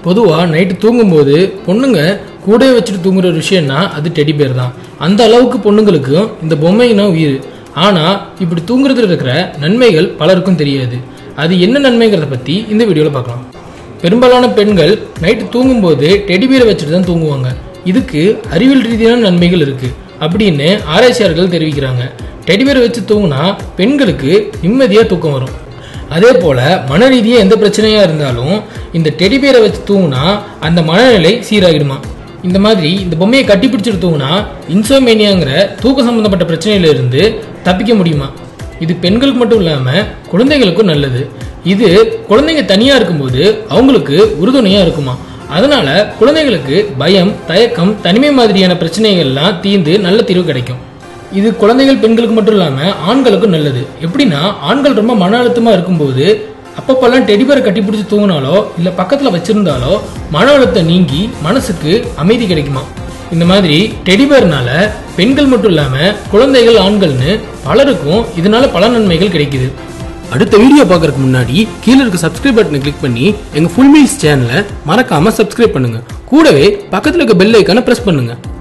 பொதுவாக நைட்டு தூங்கும்போது பொண்ணுங்க கூடவே வச்சுட்டு தூங்குற ஒரு விஷயம்னா அது டெடி பேர் தான் அந்த அளவுக்கு பொண்ணுங்களுக்கும் இந்த பொம்மைனா உயிர் ஆனால் இப்படி தூங்குறதுல இருக்கிற நன்மைகள் பலருக்கும் தெரியாது அது என்ன நன்மைங்கிறத பற்றி இந்த வீடியோவில் பார்க்கலாம் பெரும்பாலான பெண்கள் நைட்டு தூங்கும்போது டெடி பேரை வச்சுட்டு தான் தூங்குவாங்க இதுக்கு அறிவியல் ரீதியான நன்மைகள் இருக்கு அப்படின்னு ஆராய்ச்சியாளர்கள் தெரிவிக்கிறாங்க டெடி பேரை வச்சு தூங்குனா பெண்களுக்கு நிம்மதியாக தூக்கம் வரும் அதே போல மன ரீதியாக எந்த பிரச்சனையா இருந்தாலும் இந்த டெடி பேரை வச்சு தூங்குனா அந்த மனநிலை சீராகிடுமா இந்த மாதிரி இந்த பொம்மையை கட்டி பிடிச்சிட்டு தூங்குனா இன்சோமேனியாங்கிற தூக்க சம்பந்தப்பட்ட பிரச்சனையில இருந்து தப்பிக்க முடியுமா இது பெண்களுக்கு மட்டும் இல்லாம குழந்தைகளுக்கும் நல்லது இது குழந்தைங்க தனியா இருக்கும்போது அவங்களுக்கு உறுதுணையா இருக்குமா அதனால குழந்தைகளுக்கு பயம் தயக்கம் தனிமை மாதிரியான பிரச்சனைகள்லாம் தீர்ந்து நல்ல தீர்வு கிடைக்கும் இது குழந்தைகள் பெண்களுக்கு மட்டும் இல்லாம ஆண்களுக்கும் நல்லது எப்படின்னா ஆண்கள் ரொம்ப மன அழுத்தமா இருக்கும்போது அப்பப்பெல்லாம் டெடிபரை கட்டி பிடிச்சி தூங்கினாலோ இல்ல பக்கத்துல வச்சிருந்தாலோ மன அழுத்தம் நீங்கி மனசுக்கு அமைதி கிடைக்குமா இந்த மாதிரி டெடிபர்னால பெண்கள் மட்டும் இல்லாம குழந்தைகள் ஆண்கள்னு பலருக்கும் இதனால பல நன்மைகள் கிடைக்குது அடுத்த வீடியோ பார்க்கறதுக்கு முன்னாடி கீழே இருக்க சப்ஸ்கிரைப் பட்டனை கிளிக் பண்ணி எங்க ஃபுல் மீல்ஸ் சேனலை மறக்காம சப்ஸ்கிரைப் பண்ணுங்க கூடவே பக்கத்துல இருக்க பெல் ஐக்கானை பிரஸ் பண்ணுங்க